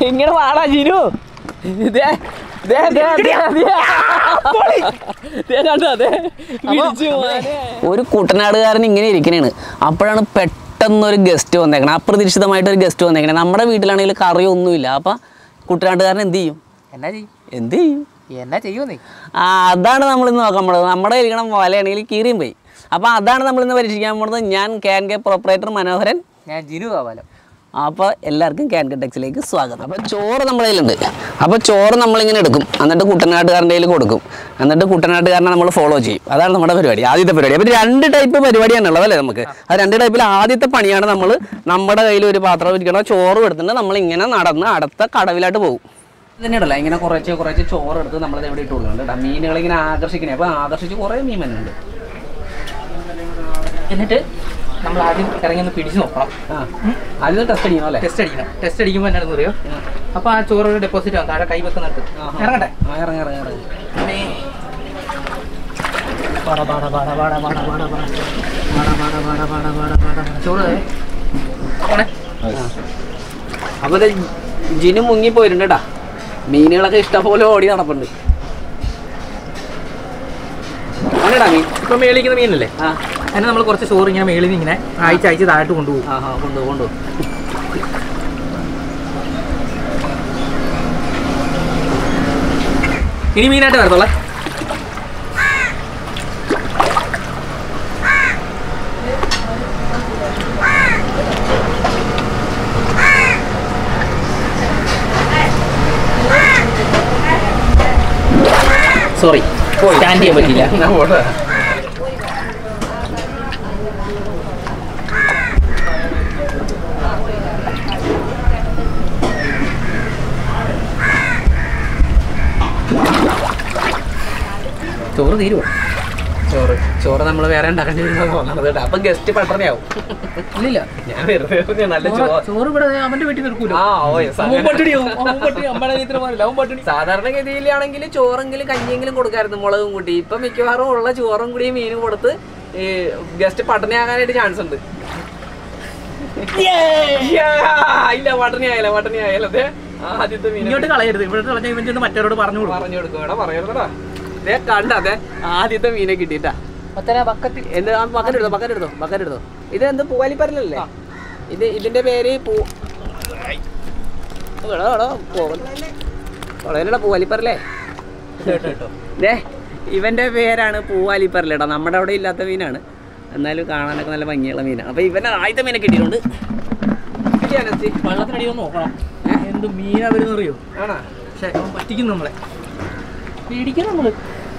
ഇങ്ങനെ വാടാ ജിനു ദേ, ദേ, ദേ, ദേ, ദേ. ദേ കണ്ടോ, ദേ. പിടിച്ചു മോനെ. ഒരു കുട്ടനാടുകാരൻ ഇങ്ങനെ ഇരിക്കണേണ് അപ്പോഴാണ് പെട്ടെന്ന് ഒരു ഗസ്റ്റ് വന്നേക്കണേ അപ്രതീക്ഷിതമായിട്ട് ഒരു ഗസ്റ്റ് വന്നേക്കണേ നമ്മുടെ വീട്ടിലാണെങ്കിൽ കറിയൊന്നുമില്ല അപ്പം കുട്ടനാട്ടുകാരൻ എന്ത് ചെയ്യും എന്നാ ചെയ്യും എന്ത് ചെയ്യും എന്നാ ചെയ്യുമെന്നേ ആ അതാണ് നമ്മൾ ഇന്ന് നോക്കാൻ പോണത് നമ്മുടെ ഇരിക്കണം വലയാണെങ്കിൽ കീറിയും പോയി അപ്പോൾ അതാണ് നമ്മൾ ഇന്ന് പരീക്ഷിക്കാൻ പോണത് ഞാൻ ക്യാൻ കെ പ്രൊപ്പറേറ്റർ മനോഹരൻ ഞാൻ ജിനു ആവാലോ അപ്പോൾ എല്ലാവർക്കും ക്യാൻ കെ ടെക്സിലേക്ക് സ്വാഗതം അപ്പോൾ ചോറ് നമ്മുടെ കയ്യിലുണ്ട് അപ്പോൾ ചോറ് നമ്മളിങ്ങനെ എടുക്കും എന്നിട്ട് കുട്ടനാട്ടുകാരൻ്റെ കയ്യിൽ കൊടുക്കും എന്നിട്ട് കുട്ടനാട്ടുകാരനെ നമ്മൾ ഫോളോ ചെയ്യും അതാണ് നമ്മുടെ പരിപാടി ആദ്യത്തെ പരിപാടി അപ്പോൾ രണ്ട് ടൈപ്പ് പരിപാടിയാണ് ഉള്ളത് അല്ലേ നമുക്ക് ആ രണ്ട് ടൈപ്പിൽ ആദ്യത്തെ പണിയാണ് നമ്മൾ നമ്മുടെ കയ്യിൽ ഒരു പാത്രം ഇരിക്കണം ചോറ് എടുത്തിട്ട് നമ്മളിങ്ങനെ നടന്ന് അടുത്ത കടവിലായിട്ട് പോകും തന്നെയല്ല ഇങ്ങനെ കുറച്ച് കുറച്ച് ചോറ് എടുത്ത് നമ്മളത് എവിടെ ഇട്ട് കൊടുക്കുന്നുണ്ട് കേട്ടോ മീനുകൾ ഇങ്ങനെ ആകർഷിക്കണേ അപ്പോൾ ആകർഷിച്ച് കുറേ മീൻ വരുന്നുണ്ട് എന്നിട്ട് നമ്മൾ ആദ്യം ഇറങ്ങി ഒന്ന് പിടിച്ചു നോക്കണം ആ അതിന് ടെസ്റ്റ് ചെയ്യണം അല്ലേ ടെസ്റ്റ് അടിക്കണം ടെസ്റ്റ് അടിക്കുമ്പോൾ എന്നാണെന്ന് അറിയോ അപ്പൊ ആ ചോറ് ഡെപ്പോസിറ്റ് ആവും താഴെ കൈ വെക്കുന്നിടത്ത് ഇറങ്ങട്ടെ ആ ഇറങ്ങി ഇറങ്ങി ഇറങ്ങി പാട, പാട, പാട, പാട, പാട, പാട, പാട. പാട, പാട, പാട, പാട, പാട, പാട, പാട. ചോറ് ദേ. പോണേ. അപ്പോൾ ഇത് ജിനു മുങ്ങി പോയിട്ടുണ്ട് കേട്ടാ മീനുകളൊക്കെ ഇഷ്ടംപോലെ ഓടി നടപ്പുണ്ട് ആണെടാ മീൻ ഇപ്പൊ മേളിക്കുന്ന മീനല്ലേ ആ അതിന് നമ്മൾ കുറച്ച് ചോറ് ഇങ്ങനെ മേളിൽ നിന്ന് ഇങ്ങനെ അയച്ച് അയച്ച് താഴോട്ട് കൊണ്ടുപോകും ആ ആ കൊണ്ടു കൊണ്ടു ഇനി മീനായിട്ട് വരത്തോളെ സോറി സ്റ്റാൻഡ് ചെയ്യാൻ പറ്റില്ല ചോറ് തീരുവോ ചോറ് ചോറ് നമ്മൾ വേറെ ഉണ്ടാക്കേണ്ടി വരുന്നത് തോന്നുന്നത് കേട്ടോ അപ്പം ഗസ്റ്റ് പെട്ടെന്നാവും ഇല്ലില്ല ഞാൻ വെറുതെ പറഞ്ഞതാ, നല്ല ചോറ് ചോറ് ഇവിടെ അവന്റെ വീട്ടിൽ നിൽക്കൂല ആ ഓ yes, അവൻ അങ്ങനെ. പട്ടിണിയാവും അവൻ പട്ടിണി അമ്മയുടെ അനിയത്തിനെ പോലെയല്ല, അവൻ പട്ടിണി സാധാരണഗതിയിലാണെങ്കിൽ ചോറെങ്കിലും കഞ്ഞിയെങ്കിലും കൊടുക്കായിരുന്നു മുളകും കൂട്ടി ഇപ്പൊ മിക്കവാറും ഉള്ള ചോറും കൂടി മീനും കൊടുത്ത് ഈ ഗസ്റ്റ് പട്ടണിയാകാനായിട്ട് ചാൻസ് ഉണ്ട് Yeah! ഇല്ല പട്ടണി ആയാലോ പട്ടണി ആയാലോ അതെ ആദ്യത്തെ മീൻ ഇങ്ങോട്ട് കളയരുത് ഇവിടെ കളഞ്ഞ ഇവൻ ചെന്ന് മറ്റവരോട് പറഞ്ഞു കൊടുക്കും പറഞ്ഞു കൊടുക്കും എടാ പറയരുതടാ ദേ കണ്ട അതെ ആദ്യത്തെ മീനെ കിട്ടിയിട്ടാ ബക്കറ്റ് എന്ത് ബക്കറ്റ് എടുത്തോ ബക്കറ്റ് എടുത്തോ ബക്കറ്റ് എടുത്തോ ഇത് എന്ത് പൂവാലിപ്പരലല്ലേ ഇത് ഇതിന്റെ പേര് പൂ എടാ, എടാ, പോവല്ല. വളരെടാ പൂവാലിപ്പരലേ ദേ ഇവന്റെ പേരാണ് പൂവാലിപ്പരലേടാ നമ്മുടെ അവിടെ ഇല്ലാത്ത മീനാണ് എന്നാലും കാണാനൊക്കെ നല്ല ഭംഗിയുള്ള മീനാണ് അപ്പൊ ഇവന്റെ ആദ്യത്തെ മീനെ കിട്ടിയിട്ടുണ്ട് കിട്ടിയാ നസി? വെള്ളത്തിനടി ഒന്ന് നോക്കണം എന്ത് മീനാ വരുന്ന അറിയോ ആണോ പക്ഷെ അവൻ പറ്റിക്കും നമ്മളെ പേടിക്കണം നമ്മള്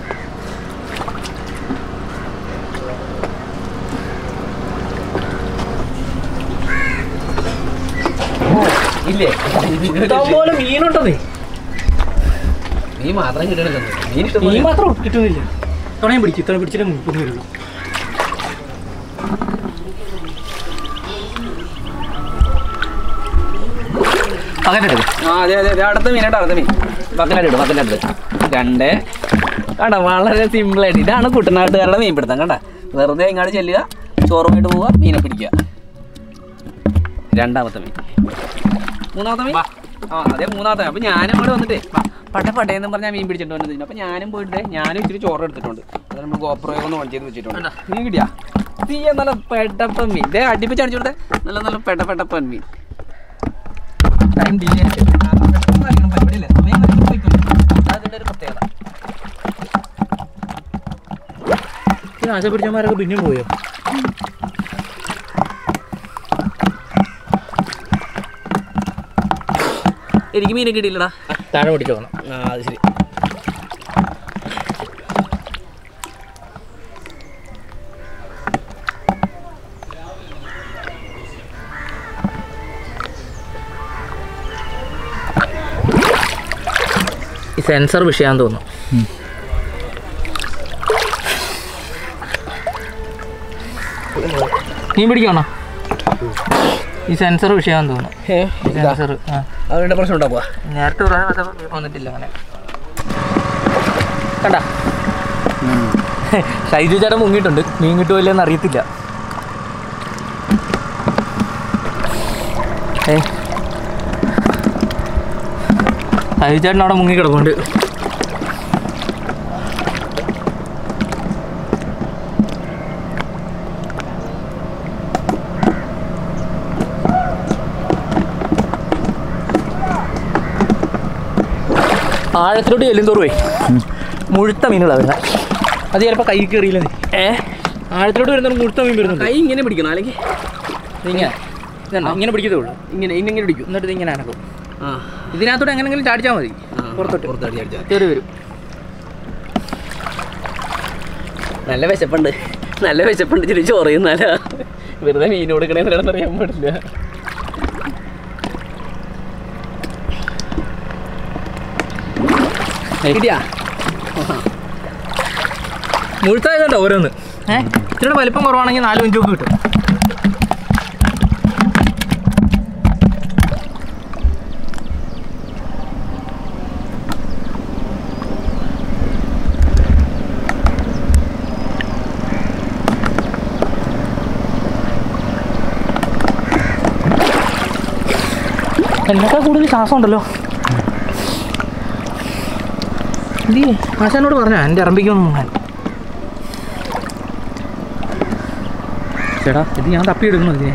ഇല്ലേ ഇഷ്ടംപോലെ മീനുണ്ടെന്നേ നീ മാത്രം കിട്ടണില്ല മീൻ മീൻ ഇഷ്ടം മാത്രം കിട്ടുന്നില്ല തുണയും പിടിക്കും തുണ പിടിച്ചിട്ട് മുപ്പത് വരുള്ളൂ പകരം ആ അതെ അതെ അതെ അടുത്ത മീനായിട്ട് അടുത്ത മീൻ ബക്കലായിട്ട് ഇടും ബക്കലായിട്ട് രണ്ട് കണ്ട വളരെ സിമ്പിളായിട്ട് ഇതാണ് കുട്ടനാട്ടുകാരുടെ മീൻ പിടുത്തം കണ്ട വെറുതെ ഇങ്ങോട്ട് ചെല്ലുക ചോറുമായിട്ട് പോവുക മീനെ പിടിക്കുക രണ്ടാമത്തെ മീൻ മൂന്നാമത്തെ മീൻ ആ അതെ മൂന്നാമത്തെ അപ്പം ഞാനും കൂടെ വന്നിട്ടേ പട്ട പട്ടയെന്ന് പറഞ്ഞാൽ മീൻ പിടിച്ചിട്ട് വന്നത് അപ്പം ഞാനും പോയിട്ട് ഞാനും ഇച്ചിരി ചോറ് എടുത്തിട്ടുണ്ട് അത് നമ്മൾ ഗോപ്രയോഗം ഒന്ന് ഓൺ ചെയ്ത് വെച്ചിട്ടുണ്ട് മീൻ കിട്ടിയാ തീ നല്ല പെട്ടപ്പൻ മീൻ ഇതേ അടിപ്പിച്ച് അടിച്ചു കൊടുത്തേ നല്ല നല്ല പെട്ട പെട്ടപ്പൻ മീൻ ടൈം ഡിലേ അതിൻ്റെ ഒരു പ്രത്യേകത ആശ പിടിച്ചമാരൊക്കെ പിന്നെയും പോയോ എനിക്ക് മീനെ കിട്ടിയില്ലടാ താഴെ പിടിച്ചോണം ആ അത് ശരി ഈ സെൻസർ വിഷയാന്ന് തോന്നുന്നു നീ പിടിക്കണോ ഈ സെൻസർ വിഷയാന്ന് തോന്നുന്നു ഈ സെൻസർ ആ അതുകൊണ്ട് പ്രശ്നം ഉണ്ടാവുക നേരത്തെ പറയാൻ അത് വന്നിട്ടില്ല അങ്ങനെ കണ്ട ഷൈജു ചേട്ടൻ മുങ്ങിയിട്ടുണ്ട് മീൻ കിട്ടുമോ ഇല്ലെന്ന് അറിയത്തില്ല ഏ ഹരിചേട്ടൻ അവിടെ മുങ്ങി കിടപ്പുണ്ട് ആഴത്തിലോട്ട് ചെല്ലും തോറുവേ മുഴുത്ത മീനുകളാണ് വരുന്നത് അത് ചിലപ്പോൾ കൈ കയറിയില്ല ഏ ആഴത്തിലോട്ട് വരുന്ന മുഴുത്ത മീൻ വരുന്നുണ്ട് കൈ ഇങ്ങനെ പിടിക്കണം അല്ലെങ്കിൽ ഇതിങ്ങനെ ഇതുണ്ടോ ഇങ്ങനെ പിടിക്കത്തേ ഉള്ളൂ ഇങ്ങനെ ഇങ്ങനെ പിടിക്കും എന്നിട്ട് ഇത് ഇങ്ങനെ അനക്കും ആ ഇതിനകത്തോട്ട് എങ്ങനെങ്കിലും ചാടിച്ചാൽ മതി പുറത്തോട്ട് പുറത്തോട്ട് ചാടിച്ചാൽ കയറി വരും നല്ല വിശപ്പുണ്ട് നല്ല വിശപ്പുണ്ട് ഇച്ചിരി ചോറ് തിന്നാലാ വെറുതെ മീൻ കൊടുക്കണേ അറിയാൻ പാടില്ല കിട്ടിയാ മുഴുത്തായതുണ്ടോ ഓരോന്ന് ഏഹ് ഇച്ചിരി വലിപ്പം കുറവാണെങ്കിൽ നാലും അഞ്ചും ഒക്കെ കിട്ടും എന്നൊക്കെ കൂടുതൽ ശ്വാസം ഉണ്ടല്ലോ എന്തി ആശാനോട് പറഞ്ഞ എൻ്റെ ഇറമ്പിക്കൊന്നും മുങ്ങാൻ ചേട്ടാ ഇത് ഞാൻ തപ്പിയെടുക്കണോ ഇതിനെ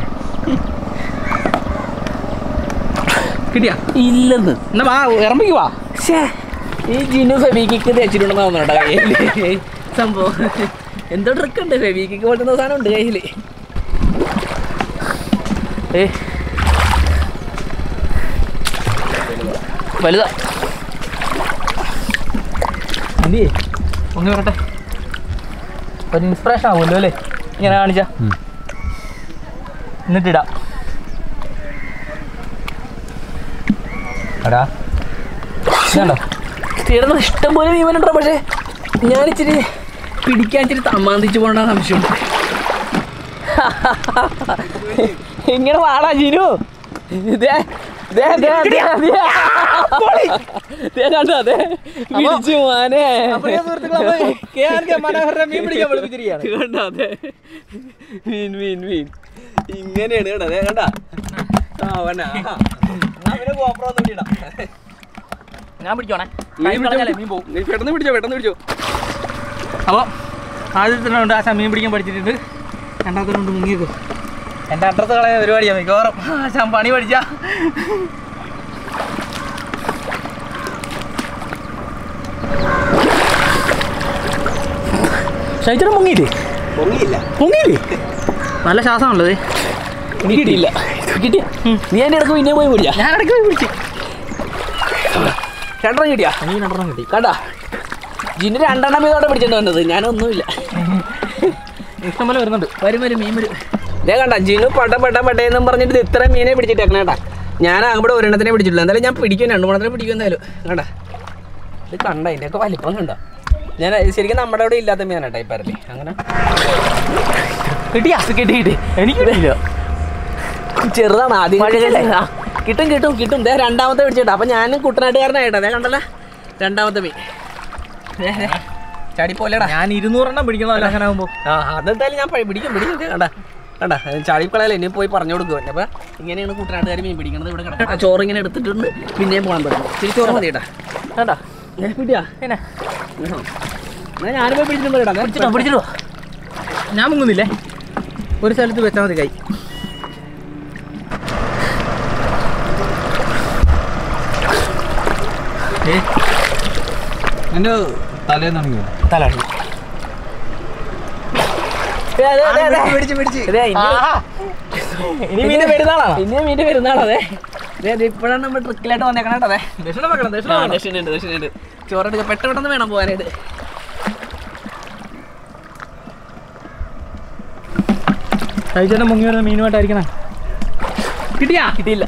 കിട്ടിയാ ഇല്ലെന്ന് എന്നാ വാ ഇറമ്പിക്ക് വാ ശ്ശേ, ഈ ജിനു ഫെബിക്കിക്ക് തേച്ചിട്ടുണ്ടെന്ന് തോന്നുന്നുണ്ടോ കയ്യിൽ സംഭവം എന്തോ ട്രിക്ക് ഉണ്ട് ഫെബിക്കിക്ക് പോലത്തെ സാധനം ഉണ്ട് കയ്യിൽ ഏ വലുതാ എന്തി ഒന്ന് വരട്ടെ ഒരു ഇൻസ്പിറേഷൻ ആവുമല്ലോ അല്ലേ ഇങ്ങനെ കാണിച്ച എന്നിട്ടിടാം എടാ ഇതുണ്ടോ തീർന്ന ഇഷ്ടം പോലെ മീമനുണ്ടോ പക്ഷേ ഞാൻ ഇച്ചിരി പിടിക്കാൻ ഇച്ചിരി തമ്മാന്തിച്ചു പോകണ്ട സംശയമുണ്ട് ഇങ്ങനെ വാടാ ജിനു ദേ, ദേ, ദേ, ദേ, ദേ. ദേ കണ്ടോ, ദേ. പിടിച്ചു മോനെ. മീൻ പിടിക്കാൻ പഠിപ്പിച്ചിരിക്കുകയാണ് കണ്ടോ, ദേ. മീൻ മീൻ മീൻ ഇങ്ങനെയാണ് കേട്ടോ ദേ കണ്ടാ ആ വേണ്ട ആ. എന്നാ പിന്നെ GoPro ഒന്ന് പിടിയിടാം. ഞാൻ പിടിച്ചോണേ നീ പിടിച്ചോ, മീൻ പോകും നീ പെട്ടെന്ന് പിടിച്ചോ പെട്ടെന്ന് പിടിച്ചോ അപ്പോൾ ആദ്യത്തിനുണ്ട് ആ മീൻ പിടിക്കാൻ പഠിച്ചിട്ടുണ്ട് രണ്ടാമത്തിനുണ്ട് മുങ്ങിയേക്കും എൻ്റെ അഡ്രസ്സ് കളയ പരിപാടിയാണ് മിക്കവാറും ആശാൻ പണി പഠിച്ച ശൈച്ചനം മുങ്ങിയില്ലേ പൊങ്ങിയില്ല മുങ്ങിയില്ലേ നല്ല ശ്വാസമാണുള്ളത് കിട്ടിയില്ല കിട്ടിയ നീ എൻ്റെ ഇടക്ക് പിന്നെ പോയി പിടിച്ചാ ഞാൻ ഇടയ്ക്ക് പോയി പിടിച്ച് രണ്ടെണ്ണം കിട്ടിയാ നീ രണ്ടെണ്ണം കിട്ടി കണ്ടാ ജിന്ന് രണ്ടെണ്ണം ഇതോടെ പിടിച്ചിട്ട് വന്നത് ഞാനൊന്നുമില്ല ഇഷ്ടംപോലെ വരുന്നുണ്ട് വരും വരും മീൻ വരും ഇതേ കണ്ട ജിനു പട്ട പട്ട പട്ടയെന്നും പറഞ്ഞിട്ട് ഇത് ഇത്ര മീനെ പിടിച്ചിട്ടേക്കണ കേട്ടാ ഞാൻ അവിടെ ഒരെണ്ണത്തിനെ പിടിച്ചിട്ടില്ല എന്തായാലും ഞാൻ പിടിക്കും രണ്ട് മൂന്നെണ്ണത്തിനെ പിടിക്കും എന്തായാലും കണ്ട ഇത് കണ്ട ഇതിൻ്റെയൊക്കെ വലിപ്പം കണ്ട ഞാൻ ശരിക്കും നമ്മുടെ അവിടെ ഇല്ലാത്ത മീനാണ് ഈ പരലി അങ്ങനെ കിട്ടിയാ കിട്ടി കിട്ടി എനിക്ക് കിട്ടിയില്ല ചെറുതാണ് ആദ്യം മഴ കിട്ടിയില്ലേ? ആ, കിട്ടും കിട്ടും കിട്ടും ദേ രണ്ടാമത്തെ പിടിച്ചിട്ടാ അപ്പൊ ഞാൻ കുട്ടനാട്ടുകാരനായിട്ടാ അതേ കണ്ടല്ല രണ്ടാമത്തെ മീൻ ദേ, ദേ. ചാടിപ്പോലെടാ ഞാൻ ഇരുന്നൂറെണ്ണം പിടിക്കുന്നതല്ല അങ്ങനെ ആകുമ്പോൾ ആ അതെന്തായാലും ഞാൻ പ- പിടിക്കും പിടിക്കും ദേ കണ്ട കണ്ട ചാടിക്കളയല്ല ഇനി പോയി പറഞ്ഞു കൊടുക്കും അപ്പൊ ഇങ്ങനെയാണ് കുട്ടനാട്ടുകാർ മീൻ പിടിക്കണത് ഇവിടെ കിടക്കാം ആ ചോറ് ഇങ്ങനെ എടുത്തിട്ടുണ്ട് പിന്നെയും പോകാൻ പറ്റും ഇച്ചിരി ചോറ് മതി കേട്ടാ കേട്ടാ ഏ, പിടിയാ പിന്നെ ആണോ? എന്നാ ഞാനും പോയി പിടിച്ചിട്ട് കേട്ടാ പിടിച്ചിട്ടോ പിടിച്ചിട്ടോ ഞാൻ മുങ്ങുന്നില്ലേ ഒരു സ്ഥലത്ത് വെച്ചാൽ മതി കൈ എൻ്റെ തലേന്നാണെങ്കിൽ തലാടി ഇനി മീൻ്റെ പെരുന്നാളാണ് ഇനി മീൻ്റെ പെരുന്നാളോ അതെ അതെ അതെ ഇപ്പോഴാണ് നമ്മൾ ട്രിക്കിലായിട്ട് വന്നേക്കണം കേട്ടോ അതെ ദക്ഷിണ വെക്കണം ദക്ഷിണ ആ, വെക്കണം. ദക്ഷിണയുണ്ട് ദക്ഷിണയുണ്ട് ചോറെടുക്ക പെട്ടെന്ന് പെട്ടെന്ന് വേണം പോകാനായിട്ട് കഴിച്ചേട്ടൻ മുങ്ങി വരുന്ന മീനുമായിട്ടായിരിക്കണം കിട്ടിയാ കിട്ടിയില്ല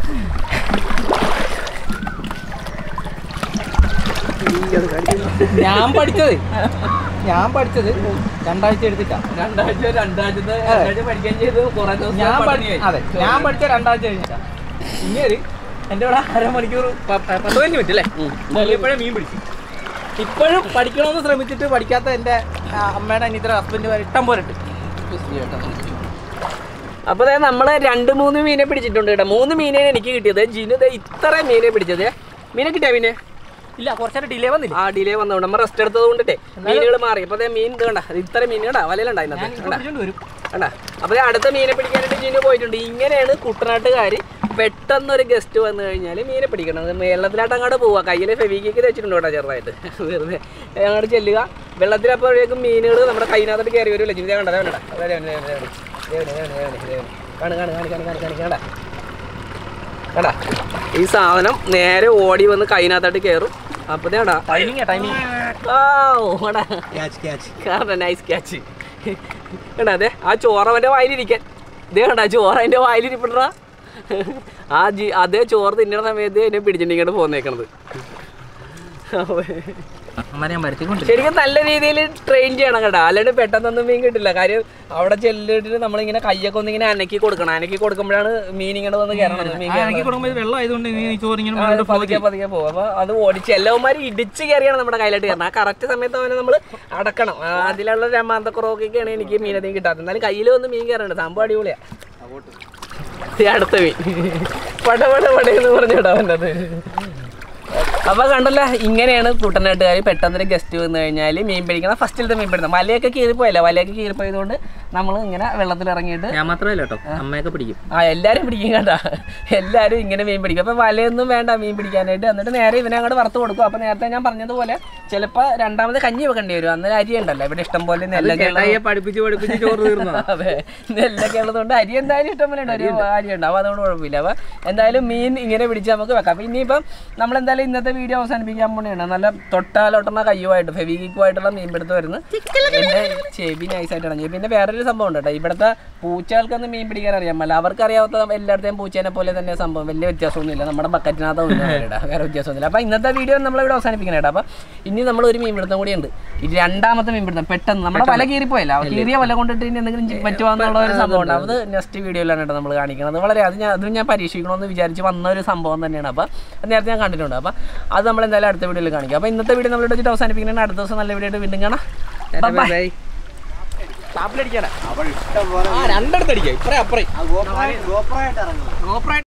ഞാൻ പഠിച്ചത് ഞാൻ പഠിച്ചത് രണ്ടാഴ്ച എടുത്തിട്ടാ രണ്ടാഴ്ച രണ്ടാഴ്ചത്തെ രണ്ടാഴ്ച പഠിക്കാൻ ചെയ്ത് കുറെ ദിവസം ഞാൻ പഠി- പണിയായി. അതെ ഞാൻ പഠിച്ച രണ്ടാഴ്ച കഴിഞ്ഞിട്ടാ ഇങ്ങനെ എൻ്റെ ഇവിടെ അരമണിക്കൂർ പ- പ- പത്ത് പതിനഞ്ച് മിനിറ്റ് അല്ലേ ഉം. ഇപ്പോഴേ മീൻ പിടിച്ചു ഇപ്പോഴും പഠിക്കണമെന്ന് ശ്രമിച്ചിട്ട് പഠിക്കാത്ത എൻ്റെ ആ, അമ്മയുടെ അനിയത്തിയുടെ ഹസ്ബൻഡ് ഇഷ്ടം പോലെ ഉണ്ട് അപ്പൊ ദേ നമ്മള് രണ്ട് മൂന്ന് മീനെ പിടിച്ചിട്ടുണ്ട് കേട്ടോ മൂന്ന് മീനെ എനിക്ക് കിട്ടിയത് ജിനു ദേ ഇത്ര മീനെ പിടിച്ചത് മീനെ കിട്ടിയാ പിന്നെ ഇല്ല കുറച്ചേരം ഡിലേ വന്നില്ല ആ ഡിലേ വന്നതുകൊണ്ട് നമ്മൾ റെസ്റ്റ് എടുത്തത് കൊണ്ടിട്ടേ മീനുകൾ മാറി അപ്പൊ ദേ മീൻ ഇത് കണ്ട ഇത്ര മീൻ കണ്ട വലയിലുണ്ടായി ഞാൻ കണ്ട പിടിച്ചോണ്ട് വരും കണ്ട അപ്പൊ ദേ അടുത്ത മീനെ പിടിക്കാനായിട്ട് ജീനു പോയിട്ടുണ്ട് ഇങ്ങനെയാണ് കുട്ടനാട്ടുകാർ പെട്ടെന്ന് ഒരു ഗസ്റ്റ് വന്നു കഴിഞ്ഞാൽ മീനെ പിടിക്കണം വെള്ളത്തിലായിട്ട് അങ്ങോട്ട് പോവുക കയ്യിൽ ഫെവിക്കേക്ക് വെച്ചിട്ടുണ്ട് കേട്ടോ ചെറുതായിട്ട് വെറുതെ അങ്ങോട്ട് ചെല്ലുക വെള്ളത്തിലപ്പോഴേക്കും മീനുകൾ നമ്മുടെ കൈനകത്തോട്ട് കയറി വരുമല്ലോ ജീവിതം കണ്ടത് വേണ്ട കാണു കാണു കാണു കാണു കാണു കാണു കണ്ട കണ്ടാ ഈ സാധനം നേരെ ഓടി വന്ന് കൈനകത്തോട്ട് കയറും അപ്പൊ ദേടാ ടൈമിങ് ടൈമിങ് ഓടാ കാരണം നൈസ് ക്യാച്ച് കണ്ടാ അതെ ആ ചോറ് അവൻ്റെ വായിലിരിക്കാൻ ഇതേ കണ്ടാ ചോറ് അതിൻ്റെ വായിലിരിപ്പിട്ടാ ആ ജി അതേ ചോറ് തിന്നണ സമയത്ത് എന്നെ പിടിച്ചിട്ടിങ്ങോട്ട് പോന്നേക്കണത് അമ്മ ഞാൻ വരുത്തിക്കൊണ്ട് ശരിക്കും നല്ല രീതിയിൽ ട്രെയിൻ ചെയ്യണം കേട്ടോ അല്ലാണ്ട് പെട്ടെന്നൊന്നും മീൻ കിട്ടില്ല കാര്യം അവിടെ ചെല്ലിട്ട് നമ്മളിങ്ങനെ കയ്യൊക്കെ ഒന്ന് ഇങ്ങനെ അനക്കി കൊടുക്കണം അനക്കി കൊടുക്കുമ്പോഴാണ് മീൻ ഇങ്ങനെ വന്ന് കയറണത് മീൻ എനിക്ക് കയറണത്. കൊടുക്കുമ്പോൾ ഇത് വെള്ളം ആയതുകൊണ്ട് ഈ ചോറ് ഇങ്ങനെ ആ, മുകളിലോട്ട് flow പതുക്കെ പതുക്കെ പോകും അപ്പൊ അത് ഓടിച്ച് എല്ലാവന്മാരും ഇടിച്ച് കയറിയാണ് നമ്മുടെ കയ്യിലോട്ട് കയറണം ആ കറക്റ്റ് സമയത്ത് അവനെ നമ്മൾ അടക്കണം ആ, അതിലുള്ള രമാന്തക്കുറവൊക്കെയാണ് എനിക്ക് മീനധികം കിട്ടാത്തത് എന്നാലും കയ്യിൽ വന്ന് മീൻ കയറുന്നുണ്ട് സംഭവം അടിപൊളിയാ ഈ അടുത്ത മീൻ പട പട പടയെന്ന് പറഞ്ഞിടാ അവൻ്റെ അപ്പൊ കണ്ടല്ലോ ഇങ്ങനെയാണ് കുട്ടനാട്ടുകാർ പെട്ടെന്നൊരു ഗസ്റ്റ് വന്നു കഴിഞ്ഞാൽ മീൻ പിടിക്കണം ഫസ്റ്റിലത്തെ മീൻ പിടുത്തം വലയൊക്കെ കീറിപ്പോയല്ല വലയൊക്കെ കീറിപ്പോയതുകൊണ്ട് നമ്മൾ ഇങ്ങനെ വെള്ളത്തിൽ ഇറങ്ങിയിട്ട് ഞാൻ മാത്രമല്ല കേട്ടോ അമ്മയൊക്കെ പിടിക്കും ആ എല്ലാരും പിടിക്കും കേട്ടാ എല്ലാരും ഇങ്ങനെ മീൻ പിടിക്കും അപ്പൊ വലയൊന്നും വേണ്ട മീൻ പിടിക്കാനായിട്ട് എന്നിട്ട് നേരെ ഇവനെ അങ്ങോട്ട് വറുത്ത് കൊടുക്കും അപ്പൊ നേരത്തെ ഞാൻ പറഞ്ഞതുപോലെ ചിലപ്പോ രണ്ടാമത് കഞ്ഞി വെക്കേണ്ടി വരും അന്നേരം അരി ഉണ്ടല്ലോ ഇവിടെ ഇഷ്ടം പോലെ നെല്ലൊക്കെ ഉള്ളത് പഠിപ്പിച്ച് പഠിപ്പിച്ച് ചോറ് തീർന്നു അതെ നെല്ലൊക്കെ ഉള്ളതുകൊണ്ട് അരി എന്തായാലും ഇഷ്ടം പോലെ ഉണ്ട് ഒരു അരി ഉണ്ട് അപ്പൊ അതുകൊണ്ട് കുഴപ്പമില്ല അപ്പൊ എന്തായാലും മീൻ ഇങ്ങനെ പിടിച്ച് നമുക്ക് വെക്കാം അപ്പൊ ഇനിയിപ്പം നമ്മൾ എന്തായാലും ഇന്നത്തെ വീഡിയോ അവസാനിപ്പിക്കാൻ പോണെയാണ് നല്ല തൊട്ടാലോട്ടുന്ന കയ്യുമായിട്ട് ഫെവിക്കുമായിട്ടുള്ള മീൻ പിടുത്തം വരുന്നു എന്റെ ചെവി നൈസായിട്ട് ഇടഞ്ഞു പിന്നെ വേറൊരു സംഭവം ഉണ്ട് കേട്ടോ ഇവിടുത്തെ പൂച്ചകൾക്കൊന്നും മീൻ പിടിക്കാൻ അറിയാമല്ല അവർക്ക് അറിയാത്ത എല്ലായിടത്തെയും പൂച്ചേനെ പോലെ തന്നെ സംഭവം വലിയ വ്യത്യാസമൊന്നുമില്ല നമ്മുടെ ബക്കറ്റിനകത്ത് ഒന്നും ഇല്ല. വേറെ വ്യത്യാസമൊന്നുമില്ല അപ്പൊ ഇന്നത്തെ വീഡിയോ നമ്മളിവിടെ അവസാനിപ്പിക്കണം കേട്ടോ അപ്പൊ ഇനി നമ്മൾ ഒരു മീൻ പിടുത്തം കൂടി ഉണ്ട് ഈ രണ്ടാമത്തെ മീൻ പിടുത്തം പെട്ടെന്ന് നമ്മുടെ വല കീറിപ്പോയല്ല ആ കീറിയ വല കൊണ്ടിട്ട് ഇനി എന്തെങ്കിലും പറ്റുമോ എന്നുള്ള ഒരു സംഭവം ഉണ്ട് അത് നെക്സ്റ്റ് വീഡിയോയിലാണ് കേട്ടോ നമ്മൾ കാണിക്കുന്നത് വളരെ അത് ഞാൻ അതും ഞാൻ പരീക്ഷിക്കണമെന്ന് വിചാരിച്ച് വന്ന ഒരു സംഭവം തന്നെയാണ് അപ്പോൾ അത് നേരത്തെ ഞാൻ കണ്ടിട്ടുണ്ട് അപ്പോൾ അത് നമ്മൾ എന്തായാലും അടുത്ത വീഡിയോയിൽ കാണിക്കാം അപ്പോൾ ഇന്നത്തെ വീഡിയോ നമ്മളിവിടെ വെച്ചിട്ട് അവസാനിപ്പിക്കുന്നതാണ് അടുത്ത ദിവസം നല്ല വീഡിയോ ആയിട്ട് വീണ്ടും കാണാം Bye bye. ടാപ്പിലടിക്കാനാ ആ രണ്ടടുത്ത് അടിക്കാം ഇപ്പറേ അപ്പറേ ഗോപ്രായിട്ട് ഇറങ്ങും ഗോപ്രായിട്ട്